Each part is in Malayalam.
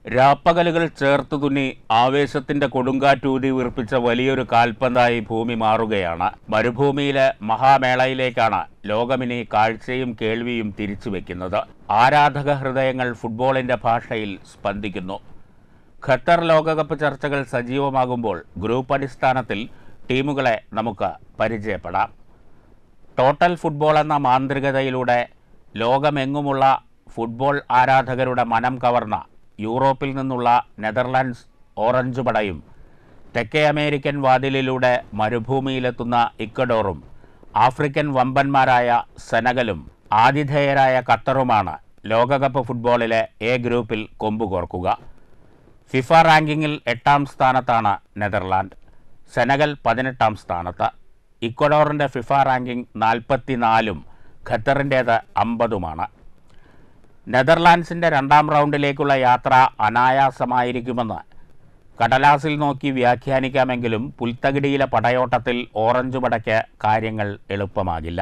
രാപ്പകലുകൾ ചേർത്ത് തുന്നി ആവേശത്തിന്റെ കൊടുങ്കാറ്റൂതി വീർപ്പിച്ച വലിയൊരു കാൽപന്തായി ഭൂമി മാറുകയാണ് മരുഭൂമിയിലെ മഹാമേളയിലേക്കാണ് ലോകമിനി കാഴ്ചയും കേൾവിയും തിരിച്ചു വെക്കുന്നത് ആരാധക ഹൃദയങ്ങൾ ഫുട്ബോളിന്റെ ഭാഷയിൽ സ്പന്ദിക്കുന്നു ഖത്തർ ലോകകപ്പ് ചർച്ചകൾ സജീവമാകുമ്പോൾ ഗ്രൂപ്പ് അടിസ്ഥാനത്തിൽ ടീമുകളെ നമുക്ക് പരിചയപ്പെടാം ടോട്ടൽ ഫുട്ബോൾ എന്ന മാന്ത്രികതയിലൂടെ ലോകമെങ്ങുമുള്ള ഫുട്ബോൾ ആരാധകരുടെ മനം കവർന്ന യൂറോപ്പിൽ നിന്നുള്ള നെതർലാൻഡ്സ് ഓറഞ്ച് പടയും തെക്കേ അമേരിക്കൻ വാതിലിലൂടെ മരുഭൂമിയിലെത്തുന്ന ഇക്വഡോറും ആഫ്രിക്കൻ വമ്പന്മാരായ സെനഗലും ആതിഥേയരായ ഖത്തറുമാണ് ലോകകപ്പ് ഫുട്ബോളിലെ എ ഗ്രൂപ്പിൽ കൊമ്പുകോർക്കുക ഫിഫ റാങ്കിങ്ങിൽ എട്ടാം സ്ഥാനത്താണ് നെതർലാൻഡ് സെനഗൽ പതിനെട്ടാം സ്ഥാനത്ത് ഇക്വഡോറിൻ്റെ ഫിഫ റാങ്കിംഗ് നാൽപ്പത്തിനാലും ഖത്തറിൻ്റേത് അമ്പതുമാണ് നെതർലാൻഡ്സിൻ്റെ രണ്ടാം റൗണ്ടിലേക്കുള്ള യാത്ര അനായാസമായിരിക്കുമെന്ന് കടലാസിൽ നോക്കി വ്യാഖ്യാനിക്കാമെങ്കിലും പുൽത്തകിടിയിലെ പടയോട്ടത്തിൽ ഓറഞ്ച് പടയ്ക്ക് കാര്യങ്ങൾ എളുപ്പമാകില്ല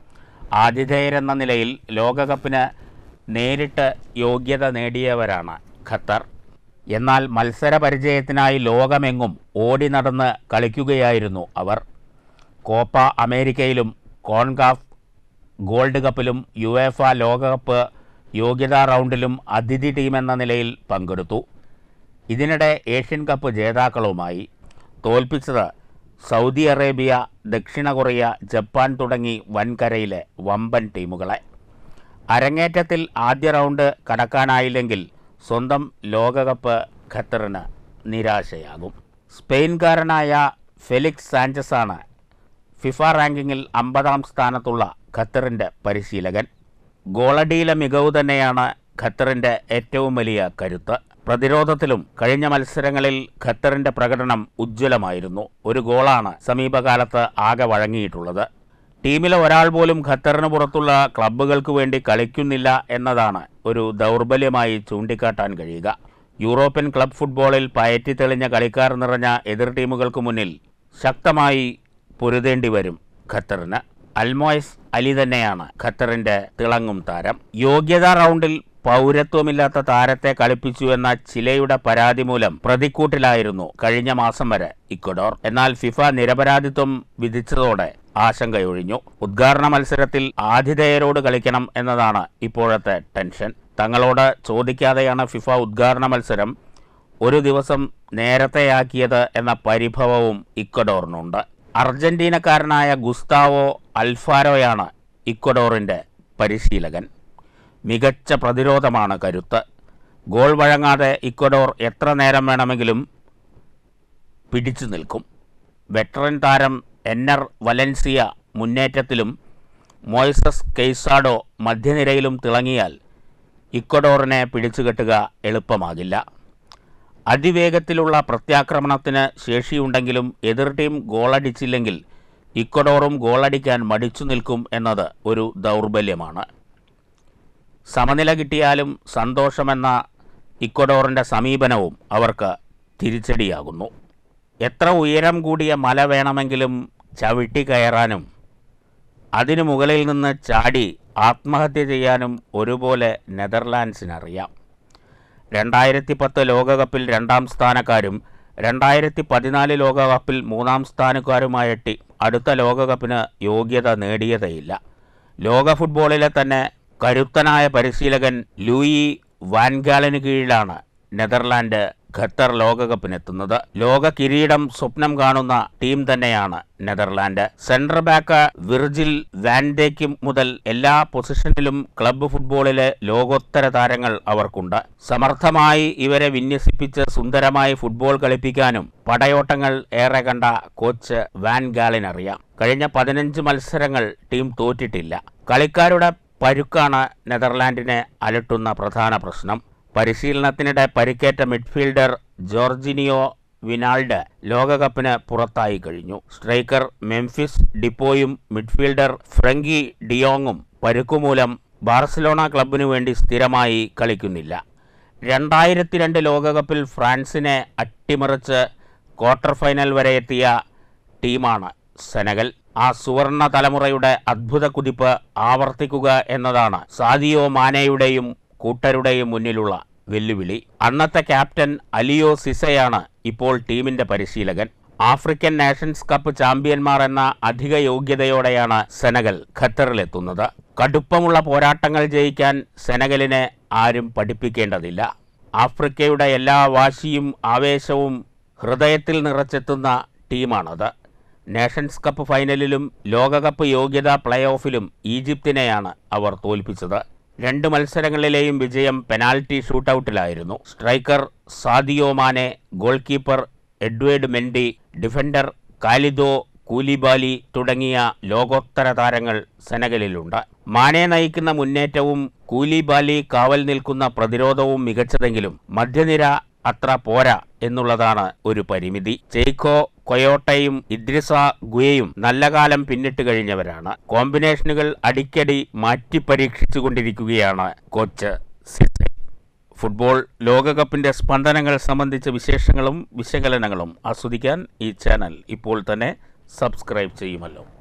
ആതിഥേയരെന്ന നിലയിൽ ലോകകപ്പിന് നേരിട്ട് യോഗ്യത നേടിയവരാണ് ഖത്തർ എന്നാൽ മത്സര പരിചയത്തിനായി ലോകമെങ്ങും ഓടി നടന്ന് കളിക്കുകയായിരുന്നു അവർ കോപ്പ അമേരിക്കയിലും കോൺകാഫ് ഗോൾഡ് കപ്പിലും യു എഫ ലോകകപ്പ് യോഗ്യതാ റൗണ്ടിലും അതിഥി ടീമെന്ന നിലയിൽ പങ്കെടുത്തു ഇതിനിടെ ഏഷ്യൻ കപ്പ് ജേതാക്കളുമായി തോൽപ്പിച്ചത് സൗദി അറേബ്യ ദക്ഷിണ കൊറിയ ജപ്പാൻ തുടങ്ങി വൻകരയിലെ വമ്പൻ ടീമുകളെ അരങ്ങേറ്റത്തിൽ ആദ്യ റൗണ്ട് കടക്കാനായില്ലെങ്കിൽ സ്വന്തം ലോകകപ്പ് ഖത്തറിന് നിരാശയാകും സ്പെയിൻകാരനായ ഫെലിക്സ് സാഞ്ചസാണ് ഫിഫ റാങ്കിങ്ങിൽ അമ്പതാം സ്ഥാനത്തുള്ള ഖത്തറിൻ്റെ പരിശീലകൻ ഗോളടിയിലെ മികവ് തന്നെയാണ് ഖത്തറിൻ്റെ ഏറ്റവും വലിയ കരുത്ത് പ്രതിരോധത്തിലും കഴിഞ്ഞ മത്സരങ്ങളിൽ ഖത്തറിൻ്റെ പ്രകടനം ഉജ്ജ്വലമായിരുന്നു ഒരു ഗോളാണ് സമീപകാലത്ത് ആകെ വഴങ്ങിയിട്ടുള്ളത് ടീമിലെ ഒരാൾ പോലും ഖത്തറിന് പുറത്തുള്ള ക്ലബ്ബുകൾക്ക് വേണ്ടി കളിക്കുന്നില്ല എന്നതാണ് ഒരു ദൗർബല്യമായി ചൂണ്ടിക്കാട്ടാൻ കഴിയുക യൂറോപ്യൻ ക്ലബ് ഫുട്ബോളിൽ പയറ്റി തെളിഞ്ഞ കളിക്കാർ നിറഞ്ഞ എതിർ ടീമുകൾക്ക് മുന്നിൽ ശക്തമായി പൊരുതേണ്ടി വരും ഖത്തറിന് അൽമോയ്സ് അലി തന്നെയാണ് ഖത്തറിന്റെ തിളങ്ങും താരം യോഗ്യതാ റൗണ്ടിൽ പൗരത്വമില്ലാത്ത താരത്തെ കളിപ്പിച്ചു എന്ന ചിലയുടെ പരാതി മൂലം പ്രതിക്കൂട്ടിലായിരുന്നു കഴിഞ്ഞ മാസം വരെ ഇക്വഡോർ എന്നാൽ ഫിഫ നിരപരാധിത്വം വിധിച്ചതോടെ ആശങ്കയൊഴിഞ്ഞു ഉദ്ഘാടന മത്സരത്തിൽ ആതിഥേയരോട് കളിക്കണം എന്നതാണ് ഇപ്പോഴത്തെ ടെൻഷൻ തങ്ങളോട് ചോദിക്കാതെയാണ് ഫിഫ ഉദ്ഘാടന മത്സരം ഒരു ദിവസം നേരത്തെയാക്കിയത് എന്ന പരിഭവവും ഇക്വഡോറിനുണ്ട് അർജന്റീനക്കാരനായ ഗുസ്താവോ അൽഫാരോയാണ് ഇക്വഡോറിൻ്റെ പരിശീലകൻ മികച്ച പ്രതിരോധമാണ് കരുത്ത് ഗോൾ വഴങ്ങാതെ ഇക്വഡോർ എത്ര നേരം വേണമെങ്കിലും പിടിച്ചു നിൽക്കും വെറ്ററൻ താരം എന്നർ വലൻസിയ മുന്നേറ്റത്തിലും മോയ്സസ് കെയ്സാഡോ മധ്യനിരയിലും തിളങ്ങിയാൽ ഇക്വഡോറിനെ പിടിച്ചുകെട്ടുക എളുപ്പമാകില്ല അതിവേഗത്തിലുള്ള പ്രത്യാക്രമണത്തിന് ശേഷിയുണ്ടെങ്കിലും എതിർ ടീം ഗോളടിച്ചില്ലെങ്കിൽ ഇക്വഡോറും ഗോളടിക്കാൻ മടിച്ചു നിൽക്കും എന്നത് ഒരു ദൗർബല്യമാണ് സമനില കിട്ടിയാലും സന്തോഷമെന്ന ഇക്വഡോറിൻ്റെ സമീപനവും അവർക്ക് തിരിച്ചടിയാകുന്നു എത്ര ഉയരം കൂടിയ മല വേണമെങ്കിലും ചവിട്ടി കയറാനും അതിനു മുകളിൽ നിന്ന് ചാടി ആത്മഹത്യ ചെയ്യാനും ഒരുപോലെ നെതർലാൻഡ്സിനറിയാം രണ്ടായിരത്തി പത്ത് ലോകകപ്പിൽ രണ്ടാം സ്ഥാനക്കാരും രണ്ടായിരത്തി പതിനാല് ലോകകപ്പിൽ മൂന്നാം സ്ഥാനക്കാരുമായ ടീം അടുത്ത ലോകകപ്പിന് യോഗ്യത നേടിയതേയില്ല ലോക ഫുട്ബോളിലെ തന്നെ കരുത്തനായ പരിശീലകൻ ലൂയി വാൻഗാലിന് കീഴിലാണ് നെതർലാൻഡ് ഖത്തർ ലോകകപ്പിനെത്തുന്നത് ലോക കിരീടം സ്വപ്നം കാണുന്ന ടീം തന്നെയാണ് Netherland central back Virgil van Dijk മുതൽ എല്ലാ പൊസിഷനിലും ക്ലബ്ബ് ഫുട്ബോളിലെ ലോകോത്തര താരങ്ങൾ അവർക്കുണ്ട് സമർത്ഥമായി ഇവരെ വിന്യസിപ്പിച്ച് സുന്ദരമായി ഫുട്ബോൾ കളിപ്പിക്കാനും പടയോട്ടങ്ങൾ ഏറെ കണ്ട കോച്ച് വാൻ ഗാലിനറിയാം കഴിഞ്ഞ പതിനഞ്ച് മത്സരങ്ങൾ ടീം തോറ്റിട്ടില്ല കളിക്കാരുടെ പരുക്കാണ് നെതർലാൻഡിനെ അലട്ടുന്ന പ്രധാന പ്രശ്നം പരിശീലനത്തിനിടെ പരിക്കേറ്റ മിഡ്ഫീൽഡർ ജോർജിനിയോ വിനാൾഡ് ലോകകപ്പിന് പുറത്തായി കഴിഞ്ഞു സ്ട്രൈക്കർ മെംഫിസ് ഡിപ്പോയും മിഡ്ഫീൽഡർ ഫ്രങ്കി ഡിയോങ്ങും പരുക്കുമൂലം ബാർസലോണ ക്ലബിനു വേണ്ടി സ്ഥിരമായി കളിക്കുന്നില്ല രണ്ടായിരത്തി രണ്ട് ലോകകപ്പിൽ ഫ്രാൻസിനെ അട്ടിമറിച്ച് ക്വാർട്ടർ ഫൈനൽ വരെ എത്തിയ ടീമാണ് സെനഗൽ ആ സുവർണ തലമുറയുടെ അദ്ഭുത കുതിപ്പ് ആവർത്തിക്കുക എന്നതാണ് സാദിയോ മാനയുടെയും കൂട്ടരുടെയും മുന്നിലുള്ള വെല്ലുവിളി അന്നത്തെ ക്യാപ്റ്റൻ അലിയോ സിസയാണ് ഇപ്പോൾ ടീമിന്റെ പരിശീലകൻ ആഫ്രിക്കൻ നാഷൻസ് കപ്പ് ചാമ്പ്യന്മാർ എന്ന അധിക യോഗ്യതയോടെയാണ് സെനഗൽ ഖത്തറിലെത്തുന്നത് കടുപ്പമുള്ള പോരാട്ടങ്ങൾ ജയിക്കാൻ സെനഗലിനെ ആരും പഠിപ്പിക്കേണ്ടതില്ല ആഫ്രിക്കയുടെ എല്ലാ വാശിയും ആവേശവും ഹൃദയത്തിൽ നിറച്ചെത്തുന്ന ടീമാണത് നേഷൻസ് കപ്പ് ഫൈനലിലും ലോകകപ്പ് യോഗ്യതാ പ്ലേ ഓഫിലും ഈജിപ്തിനെയാണ് അവർ തോൽപ്പിച്ചത് രണ്ട് മത്സരങ്ങളിലെയും വിജയം പെനാൽറ്റി ഷൂട്ടൌട്ടിലായിരുന്നു striker Sadio Mane goalkeeper Edouard Mendy defender Kalidou Koulibaly തുടങ്ങിയ ലോകോത്തര താരങ്ങൾ സെനഗലിലുണ്ട് മാനെ നയിക്കുന്ന മുന്നേറ്റവും കൂലിബാലി കാവൽ നിൽക്കുന്ന പ്രതിരോധവും മികച്ചതെങ്കിലും മധ്യനിര അത്ര പോരാ എന്നുള്ളതാണ് ഒരു പരിമിതി ചെയ്ക്കോ കൊയോട്ടയും ഇദ്രിസ ഗുയയും നല്ല കാലം പിന്നിട്ട് കഴിഞ്ഞവരാണ് കോമ്പിനേഷനുകൾ അടിക്കടി മാറ്റി പരീക്ഷിച്ചുകൊണ്ടിരിക്കുകയാണ് കോച്ച് സിസെ ഫുട്ബോൾ ലോകകപ്പിന്റെ സ്പന്ദനങ്ങൾ സംബന്ധിച്ച വിശേഷങ്ങളും വിശകലനങ്ങളും ആസ്വദിക്കാൻ ഈ ചാനൽ ഇപ്പോൾ തന്നെ സബ്സ്ക്രൈബ് ചെയ്യുമല്ലോ